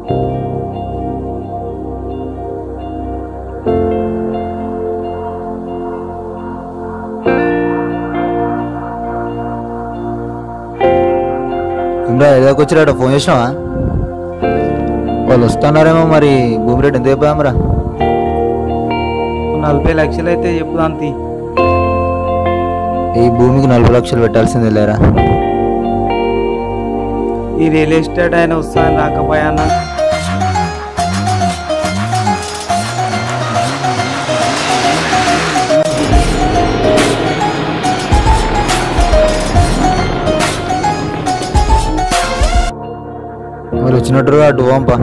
ఇమ్రా ఏదోకి వచ్చిరాట phone చేసినావా వాళ్ళు వస్తున్నారేమో మరి భూమి రేటు ఎంత చెప్పామరా నలభై లక్షలు అయితే చెప్పు అంతి ఈ భూమికి నలభై లక్షలు పెట్టాల్సిందే లేరా ఈ రియల్ ఎస్టేట్ ఆయన వస్తాను రాకపోయానా వాళ్ళు వచ్చినట్టుగా అటు పోంపా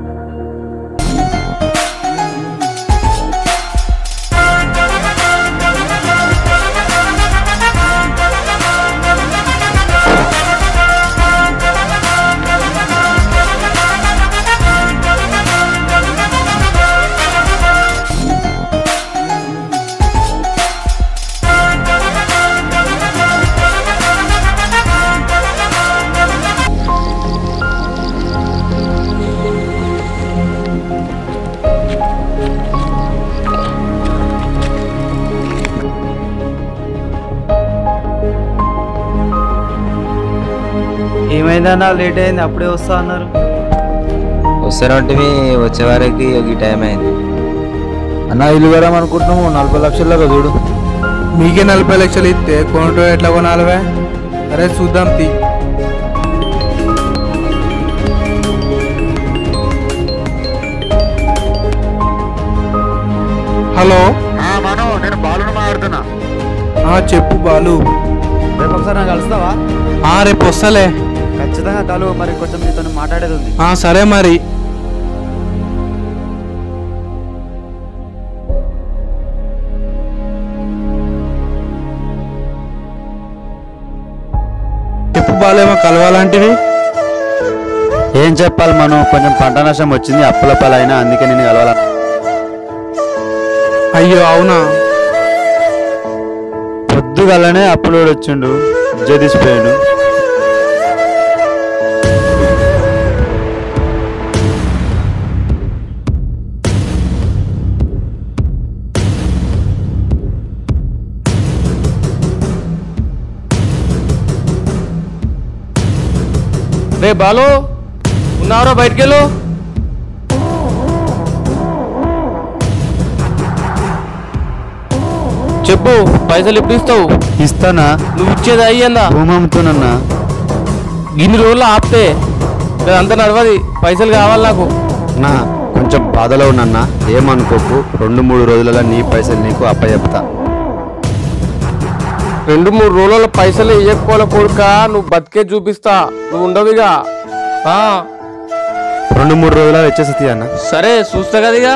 ఏమైందన్నా లేట్ అయింది అప్పుడే వస్తా అన్నారు వస్తానంటే వచ్చే వారికి ఈ టైం అయింది అన్న ఇల్లు కడదాం అనుకుంటున్నాము నలభై లక్షల్లో చూడు మీకే నలభై లక్షలు ఇస్తే కొనటో ఎట్లా కొనాలవే అరే చూద్దాం తీ హలో మను నేను బాలును మాట్లాడుతున్నా ఆ చెప్పు బాలు రేపు ఒకసారి నాకు కలుస్తావా ఆ రేపు వస్తలే ఖచ్చితంగా కలువు మరి కొంచెం నీతో మాట్లాడేది ఉంది ఆ సరే మరి చెప్పు బాలేమో కలవాలంటివి ఏం చెప్పాలి మనం కొంచెం పంట నష్టం వచ్చింది అప్పుల పాలైనా అందుకే నేను కలవాల అయ్యో అవునా పొద్దుగలనే అప్పులు వచ్చిండు జదిసిపోయాడు రే బాలు ఉన్నారో బయటికెళ్ళు చెప్పు పైసలు ఎప్పుడు ఇస్తావు ఇస్తానా నువ్వు ఇచ్చేది అయ్యిందా భూమి అమ్ముతానన్నా ఇన్ని రోజులు ఆపితే అంత నడవది పైసలు కావాలి నాకు నా కొంచెం బాధలో ఉన్నా ఏమనుకోకు రెండు మూడు రోజులలో నీ పైసలు నీకు అప్పచెప్తా రెండు మూడు రోజుల పైసలు ఇయ్యకపోలే కొడుక నువ్వు బతికే చూపిస్తా నువ్వు ఉండవిగా ఆ, రెండు మూడు రోజులలో వచ్చేసి అన్న సరే చూస్తా కదా ఇక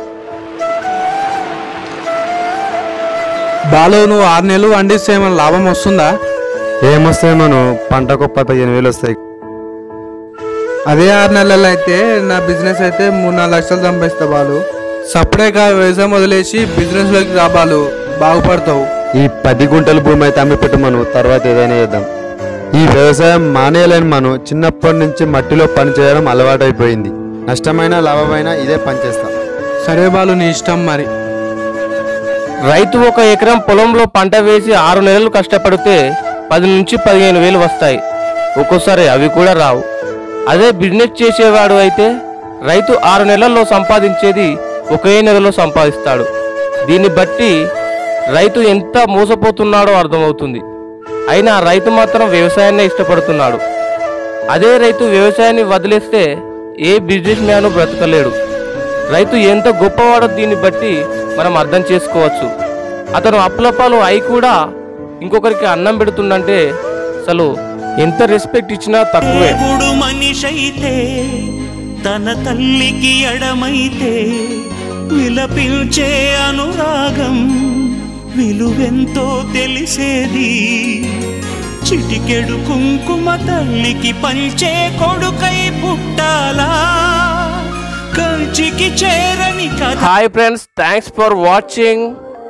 బాలు నువ్వు ఆరు నెలలు వండిస్తే ఏమైనా లాభం వస్తుందా ఏమొస్తాయి మనం పంటకు పదిహేను వేలు వస్తాయి అదే ఆరు నెలలు అయితే నా బిజినెస్ అయితే మూడు నాలుగు లక్షలు సంపాదిస్తా బాలు సపరేట్ వ్యవసాయం వదిలేసి బిజినెస్ లోకి రా బాలు బాగుపడతావు ఈ పది గుంటల భూమి అయితే అమ్మి పెట్టు మనం తర్వాత ఏదైనా చేద్దాం ఈ వ్యవసాయం మానేయలేని మనం చిన్నప్పటి నుంచి మట్టిలో పని చేయడం అలవాటైపోయింది నష్టమైన లాభమైన ఇదే పని చేస్తాం సరే బాలు నీ ఇష్టం మరి రైతు ఒక ఎకరం పొలంలో పంట వేసి ఆరు నెలలు కష్టపడితే పది నుంచి పదిహేను వేలు వస్తాయి ఒక్కోసారి అవి కూడా రావు అదే బిజినెస్ చేసేవాడు అయితే రైతు ఆరు నెలల్లో సంపాదించేది ఒకే నెలలో సంపాదిస్తాడు దీన్ని బట్టి రైతు ఎంత మోసపోతున్నాడో అర్థమవుతుంది అయినా రైతు మాత్రం వ్యవసాయాన్నే ఇష్టపడుతున్నాడు అదే రైతు వ్యవసాయాన్ని వదిలేస్తే ఏ బిజినెస్ మ్యాను బ్రతకలేడు రైతు ఎంత గొప్పవాడో దీన్ని బట్టి మనం అర్థం చేసుకోవచ్చు అతను అప్పులపాలు అయి కూడా ఇంకొకరికి అన్నం పెడుతుండంటే అసలు ఎంత రెస్పెక్ట్ ఇచ్చినా తక్కువే దేవుడు మనిషైతే తన తల్లికి ఎడమైతే విలపించే అనురాగం విలువెంతో తెలిసేది చిటికెడు కుంకుమ తల్లికి పంచే కొడుకై పుట్టాలా కంచికి చేరని కథ hi friends thanks for watching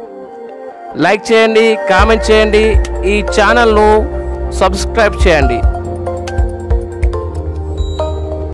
like చేయండి కామెంట్ చేయండి ఈ ఛానల్ను సబ్స్క్రైబ్ చేయండి